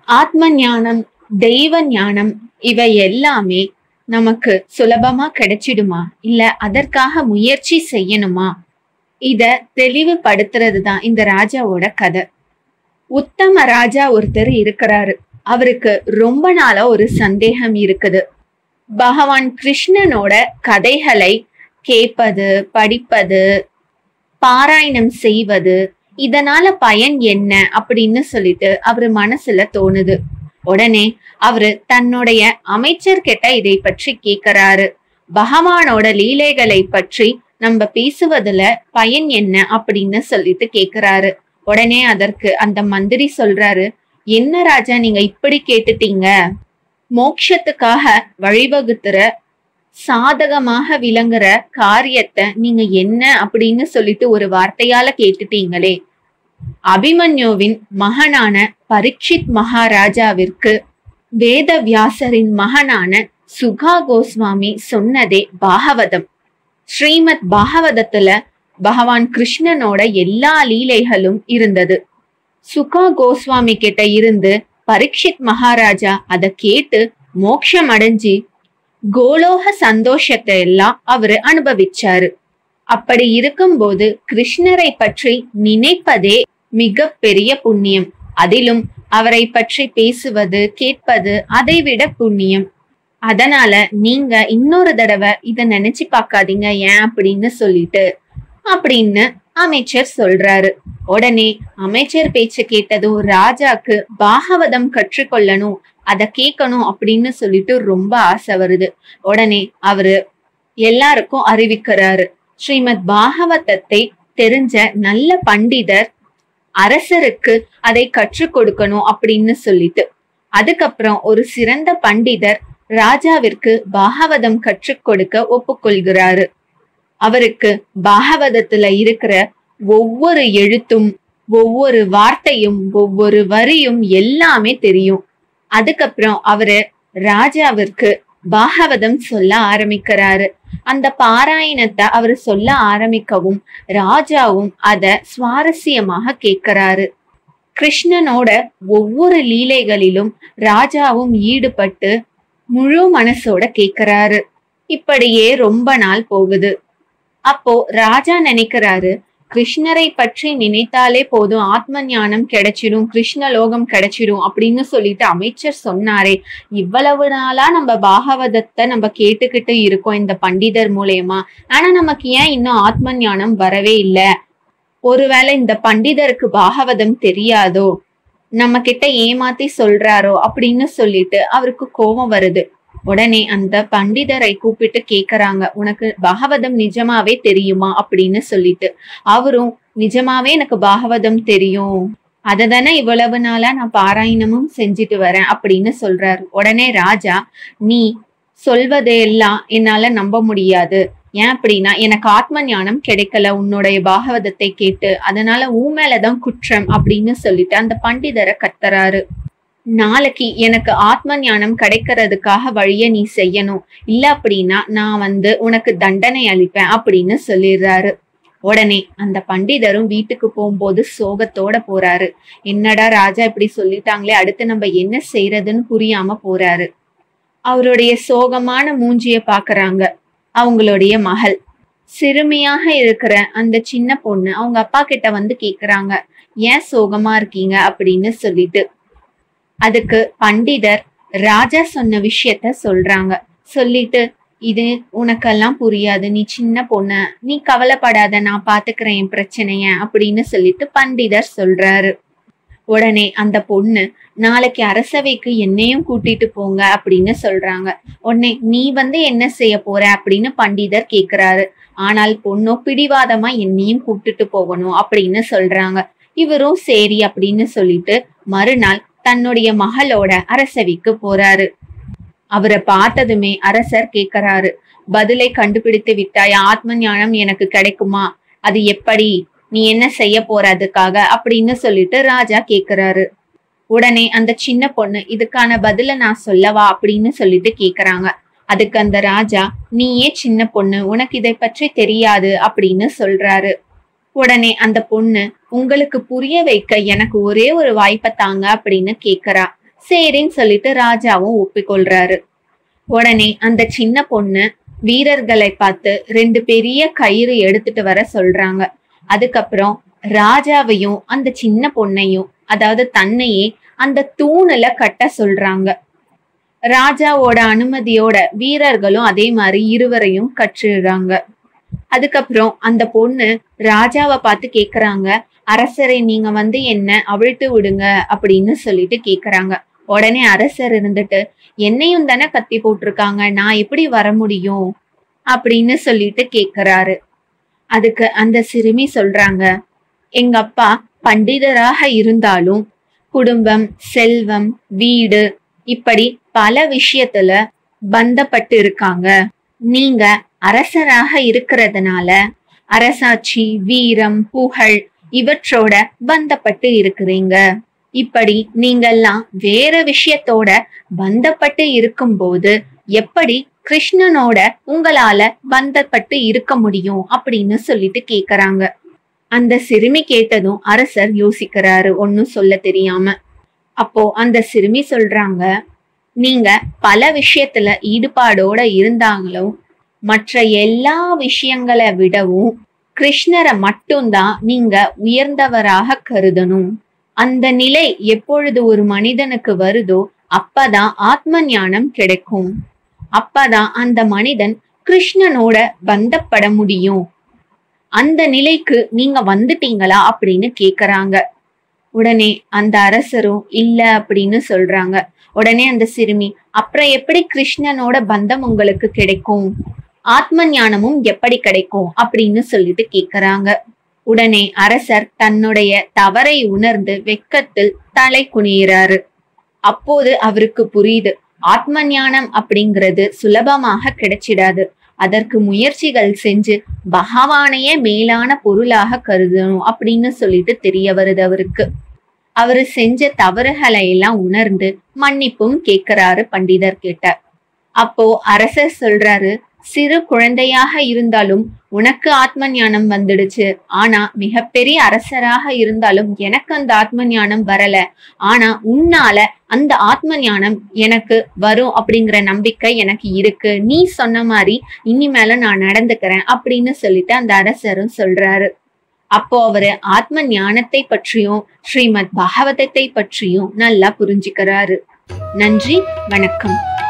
ஆத்ம ஞானம் தெய்வ ஞானம் இவை எல்லாமே நமக்கு சுலபமா கிடைச்சிடுமா இல்ல அதற்காக முயற்சி செய்யணுமா இத தெளிவுபடுத்துறது தான் இந்த ராஜாவோட கதை உத்தம ராஜா ஒருத்தர் இருக்கிறாரு அவருக்கு ரொம்ப நாளா ஒரு சந்தேகம் இருக்குது பகவான் கிருஷ்ணனோட கதைகளை கேட்பது படிப்பது பாராயணம் செய்வது இதனால பயன் என்ன அப்படின்னு சொல்லிட்டு அவரு மனசுல தோணுது உடனே அவரு தன்னுடைய அமைச்சர்கிட்ட இதை பற்றி கேக்குறாரு பகவானோட லீலைகளை பற்றி நம்ம பேசுவதுல பயன் என்ன அப்படின்னு சொல்லிட்டு கேக்குறாரு உடனே அதற்கு அந்த மந்திரி சொல்றாரு என்ன ராஜா நீங்க இப்படி கேட்டுட்டீங்க மோட்சத்துக்காக வழிவகுத்துற சாதகமாக விளங்குற காரியத்தை நீங்க என்ன அப்படின்னு சொல்லிட்டு ஒரு வார்த்தையால கேட்டுட்டீங்களே அபிமன்யுவின் மகனான பரீட்சித் மகாராஜாவிற்கு வேத வியாசரின் மகனான சுகா கோஸ்வாமி சொன்னதே பாகவதம் ஸ்ரீமத் பாகவதத்துல பகவான் கிருஷ்ணனோட எல்லா லீலைகளும் இருந்தது சுகா கோஸ்வாமி கிட்ட இருந்து பரீட்சித் மகாராஜா அதை கேட்டு மோட்சம் அடைஞ்சி கோலோக சந்தோஷத்தை எல்லாம் அவரு அனுபவிச்சாரு அப்படி இருக்கும்போது கிருஷ்ணரை பற்றி நினைப்பதே மிக பெரிய புண்ணியம் அதிலும் அவரை பற்றி பேசுவது கேட்பது அதைவிட புண்ணியம் அதனால நீங்க இன்னொரு தடவை இத நினைச்சு பார்க்காதீங்க ஏன் அப்படின்னு சொல்லிட்டு அப்படின்னு அமைச்சர் சொல்றாரு உடனே அமைச்சர் பேச்சு கேட்டதும் ராஜாக்கு பாகவதம் கற்றுக்கொள்ளணும் அத கேட்கணும் அப்படின்னு சொல்லிட்டு ரொம்ப ஆசை வருது உடனே அவரு எல்லாருக்கும் அறிவிக்கிறாரு ஸ்ரீமத் பாகவதத்தை தெரிஞ்ச நல்ல பண்டிதர் அரசருக்கு அதை கற்றுக் கொடுக்கணும் அப்படின்னு சொல்லிட்டு அதுக்கப்புறம் ஒரு சிறந்த பண்டிதர் ராஜாவிற்கு பாகவதம் கற்றுக் கொடுக்க ஒப்புக்கொள்கிறாரு அவருக்கு பாகவதத்துல இருக்கிற ஒவ்வொரு எழுத்தும் ஒவ்வொரு வார்த்தையும் ஒவ்வொரு வரியும் எல்லாமே தெரியும் அதுக்கப்புறம் அவரு ராஜாவிற்கு பாகவதம் சொல்ல ஆரம்பிக்கிறாரு அந்த பாராயணத்தை அவர் சொல்ல ஆரம்பிக்கவும் ராஜாவும் அத சுவாரஸ்யமாக கேட்கிறாரு கிருஷ்ணனோட ஒவ்வொரு லீலைகளிலும் ராஜாவும் ஈடுபட்டு முழு மனசோட கேக்குறாரு இப்படியே ரொம்ப நாள் போகுது அப்போ ராஜா நினைக்கிறாரு கிருஷ்ணரை பற்றி நினைத்தாலே போதும் ஆத்ம ஞானம் கிடைச்சிடும் கிருஷ்ண லோகம் கிடைச்சிடும் அப்படின்னு சொல்லிட்டு அமைச்சர் சொன்னாரே இவ்வளவு நாளா நம்ம பாகவதத்தை நம்ம கேட்டுக்கிட்டு இருக்கோம் இந்த பண்டிதர் மூலயமா ஆனா நமக்கு ஏன் இன்னும் ஆத்ம ஞானம் வரவே இல்லை ஒருவேளை இந்த பண்டிதருக்கு பாகவதம் தெரியாதோ நம்ம கிட்ட ஏமாத்தி சொல்றாரோ அப்படின்னு சொல்லிட்டு அவருக்கு கோபம் வருது உடனே அந்த பண்டிதரை கூப்பிட்டு கேக்குறாங்க உனக்கு பாகவதம் நிஜமாவே தெரியுமா அப்படின்னு சொல்லிட்டு அவரும் நிஜமாவே எனக்கு பாகவதம் தெரியும் அதை தானே இவ்வளவு நாளா நான் பாராயணமும் செஞ்சுட்டு வரேன் அப்படின்னு சொல்றாரு உடனே ராஜா நீ சொல்வதையெல்லாம் என்னால நம்ப முடியாது ஏன் அப்படின்னா எனக்கு ஆத்ம ஞானம் கிடைக்கல உன்னுடைய பாகவதத்தை கேட்டு அதனால உன் மேலதான் குற்றம் அப்படின்னு சொல்லிட்டு அந்த பண்டிதரை கத்துறாரு நாளைக்கு எனக்கு ஆத்ம ஞானம் கிடைக்கிறதுக்காக வழிய நீ செய்யணும் இல்ல அப்படின்னா நான் வந்து உனக்கு தண்டனை அளிப்பேன் அப்படின்னு சொல்லிடுறாரு உடனே அந்த பண்டிதரும் வீட்டுக்கு போகும்போது சோகத்தோட போறாரு என்னடா ராஜா இப்படி சொல்லிட்டாங்களே அடுத்து நம்ம என்ன செய்யறதுன்னு புரியாம போறாரு அவருடைய சோகமான மூஞ்சிய பாக்குறாங்க அவங்களுடைய மகள் சிறுமியாக இருக்கிற அந்த சின்ன பொண்ணு அவங்க அப்பா கிட்ட வந்து கேக்குறாங்க ஏன் சோகமா இருக்கீங்க அப்படின்னு சொல்லிட்டு அதுக்கு பண்டிதர் ராஜா சொன்ன விஷயத்த சொல்றாங்க சொல்லிட்டு இது உனக்கெல்லாம் புரியாது நீ சின்ன பொண்ணு நீ கவலைப்படாத நான் பாத்துக்கிறேன் என் பிரச்சனைய அப்படின்னு சொல்லிட்டு பண்டிதர் சொல்றாரு உடனே அந்த பொண்ணு நாளைக்கு அரசவைக்கு என்னையும் கூட்டிட்டு போங்க அப்படின்னு சொல்றாங்க உடனே நீ வந்து என்ன செய்ய போற அப்படின்னு பண்டிதர் கேக்குறாரு ஆனால் பொண்ணோ பிடிவாதமா என்னையும் கூட்டிட்டு போகணும் அப்படின்னு சொல்றாங்க இவரும் சரி அப்படின்னு சொல்லிட்டு மறுநாள் தன்னுடைய மகளோட அரசவைக்கு போறாரு அவரை பார்த்ததுமே அரசர் கேக்குறாரு பதிலை கண்டுபிடித்து விட்டாய் ஆத்ம ஞானம் எனக்கு கிடைக்குமா அது எப்படி நீ என்ன செய்ய போற அதுக்காக அப்படின்னு சொல்லிட்டு ராஜா கேக்குறாரு உடனே அந்த சின்ன பொண்ணு இதுக்கான பதில நான் சொல்லவா அப்படின்னு சொல்லிட்டு கேக்குறாங்க அதுக்கு அந்த ராஜா நீயே சின்ன பொண்ணு உனக்கு இதை பற்றி தெரியாது அப்படின்னு சொல்றாரு உடனே அந்த பொண்ணு உங்களுக்கு புரிய வைக்க எனக்கு ஒரே ஒரு வாய்ப்பை தாங்க அப்படின்னு கேக்குறா சரின்னு சொல்லிட்டு ராஜாவும் ஒப்பிக்கொள்றாரு உடனே அந்த சின்ன பொண்ணு வீரர்களை பார்த்து ரெண்டு பெரிய கயிறு எடுத்துட்டு வர சொல்றாங்க அதுக்கப்புறம் ராஜாவையும் அந்த சின்ன பொண்ணையும் அதாவது தன்னையே அந்த தூணுல கட்ட சொல்றாங்க ராஜாவோட அனுமதியோட வீரர்களும் அதே மாதிரி இருவரையும் கற்றுறாங்க அதுக்கப்புறம் அந்த பொண்ணு ராஜாவை பார்த்து கேக்குறாங்க அரசரை நீங்க வந்து என்ன அவிழ்த்து விடுங்க அப்படின்னு சொல்லிட்டு கேக்குறாங்க உடனே அரசர் இருந்துட்டு என்னையும் தானே கத்தி போட்டிருக்காங்க நான் எப்படி வர முடியும் அப்படின்னு சொல்லிட்டு கேக்குறாரு அதுக்கு அந்த சிறுமி சொல்றாங்க எங்க அப்பா பண்டிதராக இருந்தாலும் குடும்பம் செல்வம் வீடு இப்படி பல விஷயத்துல பந்தப்பட்டு இருக்காங்க நீங்க அரசராக இருக்கிறதுனால அரசாட்சி வீரம் புகழ் இவற்றோட பந்தப்பட்டு இருக்கிறீங்க இப்படி நீங்கெல்லாம் வேற விஷயத்தோட பந்தப்பட்டு இருக்கும்போது எப்படி கிருஷ்ணனோட உங்களால பந்தப்பட்டு இருக்க முடியும் அப்படின்னு சொல்லிட்டு கேக்குறாங்க அந்த சிறுமி கேட்டதும் அரசர் யோசிக்கிறாரு ஒன்னும் சொல்ல தெரியாம அப்போ அந்த சிறுமி சொல்றாங்க நீங்க பல விஷயத்துல ஈடுபாடோட இருந்தாங்களும் மற்ற எல்லா விஷயங்களை விடவும் கிருஷ்ணரை மட்டும்தான் நீங்க உயர்ந்தவராக கருதணும் அந்த நிலை எப்பொழுது ஒரு மனிதனுக்கு வருதோ அப்பதான் ஆத்ம ஞானம் கிடைக்கும் அப்பதான் அந்த மனிதன் கிருஷ்ணனோட பந்தப்பட முடியும் அந்த நிலைக்கு நீங்க வந்துட்டீங்களா அப்படின்னு கேக்குறாங்க உடனே அந்த அரசரும் இல்ல அப்படின்னு சொல்றாங்க உடனே அந்த சிறுமி அப்புறம் எப்படி கிருஷ்ணனோட பந்தம் உங்களுக்கு கிடைக்கும் ஆத்ம ஞானமும் எப்படி கிடைக்கும் அப்படின்னு சொல்லிட்டு கேக்குறாங்க உடனே அரசர் தன்னுடைய தவறை உணர்ந்து வெக்கத்தில் தலை குனிகிறாரு அப்போது அவருக்கு புரியுது ஆத்ம ஞானம் அப்படிங்கிறது சுலபமாக கிடைச்சிடாது அதற்கு முயற்சிகள் செஞ்சு பகவானையே மேலான பொருளாக கருதணும் அப்படின்னு சொல்லிட்டு தெரிய வருது அவருக்கு அவரு செஞ்ச தவறுகளை எல்லாம் உணர்ந்து மன்னிப்பும் கேட்கிறாரு பண்டிதர் கிட்ட அப்போ அரசர் சொல்றாரு சிறு குழந்தையாக இருந்தாலும் உனக்கு ஆத்ம ஞானம் வந்துடுச்சு ஆனா மிகப்பெரிய அரசராக இருந்தாலும் எனக்கு அந்த ஆத்ம ஞானம் வரல ஆனா உன்னால அந்த ஆத்ம ஞானம் எனக்கு வரும் அப்படிங்கிற நம்பிக்கை எனக்கு இருக்கு நீ சொன்ன மாதிரி இனிமேல நான் நடந்துக்கிறேன் அப்படின்னு சொல்லிட்டு அந்த அரசரும் சொல்றாரு அப்போ அவரு ஆத்ம ஞானத்தை பற்றியும் ஸ்ரீமத் பாகவதத்தை பற்றியும் நல்லா புரிஞ்சுக்கிறாரு நன்றி வணக்கம்